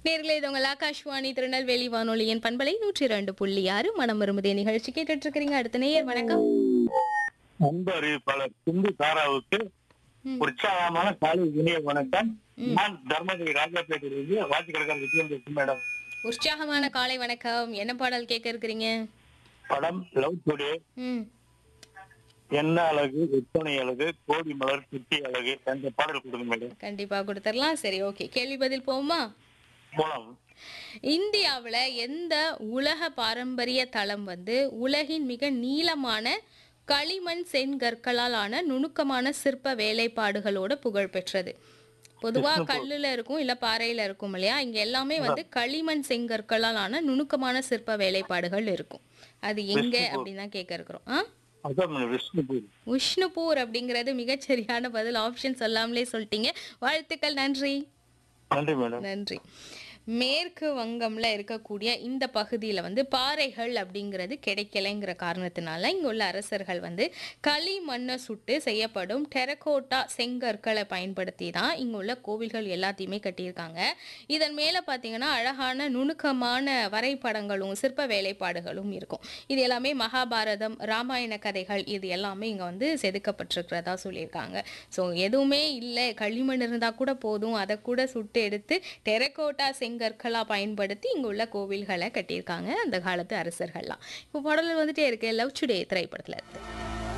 நேர்களே இது உங்கள் ஆகாஷ்வாணி திருநெல்வேலி வானொலியின் பண்பலை நூற்றி இரண்டு புள்ளி ஆறு மனம் வரும்பதே நிகழ்ச்சி கேட்டுட்டு இருக்கிறீங்க அடுத்த நேயர் வணக்கம் அன்பு அறிவிப்பாளர் சிந்து தாராவுக்கு ம். உற்சாகமான காலை இனிய வணக்கம் நான் தர்மபுரி ராஜாபேட்டையிலிருந்து வாட்சிக்கடற்கரை விஜயம் பேசும் மேடம் உற்சாகமான காலை வணக்கம் என்ன பாடல் கேட்க இருக்கிறீங்க படம் லவ் டுடே ம் என்ன அழகு எத்தனை அழகு கோடி மலர் சுத்தி அழகு என்ற பாடல் கொடுங்க மேடம் கண்டிப்பா கொடுத்துடலாம் சரி ஓகே கேள்வி பதில் போமா போலாம் இந்தியாவுல எந்த உலக பாரம்பரிய தளம் வந்து உலகின் மிக நீளமான களிமண் செங்கற்களால் ஆன நுணுக்கமான சிற்ப வேலைப்பாடுகளோட புகழ் பெற்றது பொதுவா கல்லுல இருக்கும் இல்ல பாறையில இருக்கும் இல்லையா இங்க எல்லாமே வந்து களிமண் செங்கற்களால் ஆன நுணுக்கமான சிற்ப வேலைப்பாடுகள் இருக்கும் அது எங்க அப்படின்னு தான் கேட்க இருக்கிறோம் ஆ அதான் மேடம் விஷ்ணுபூர் விஷ்ணுபூர் அப்படிங்கிறது மிகச்சரியான பதில் ஆப்ஷன் சொல்லாமலே சொல்லிட்டீங்க வாழ்த்துக்கள் நன்றி நன்றி மேடம் நன்றி மேற்கு வங்கம்ல இருக்கக்கூடிய இந்த பகுதியில் வந்து பாறைகள் அப்படிங்கிறது கிடைக்கலைங்கிற காரணத்தினால இங்க உள்ள அரசர்கள் வந்து களிமண்ணை சுட்டு செய்யப்படும் டெரகோட்டா செங்கற்களை பயன்படுத்தி தான் இங்க உள்ள கோவில்கள் எல்லாத்தையுமே கட்டியிருக்காங்க இதன் மேல பார்த்தீங்கன்னா அழகான நுணுக்கமான வரைபடங்களும் சிற்ப வேலைப்பாடுகளும் இருக்கும் இது எல்லாமே மகாபாரதம் ராமாயண கதைகள் இது எல்லாமே இங்க வந்து செதுக்கப்பட்டிருக்கிறதா சொல்லியிருக்காங்க ஸோ எதுவுமே இல்லை களிமண் இருந்தால் கூட போதும் அதை கூட சுட்டு எடுத்து டெரகோட்டா செங்கற்களா பயன்படுத்தி இங்க உள்ள கோவில்களை கட்டியிருக்காங்க அந்த காலத்து அரசர்கள்லாம் இப்போ பாடல் வந்துட்டே இருக்கு லவ் டுடே திரைப்படத்துல இருந்து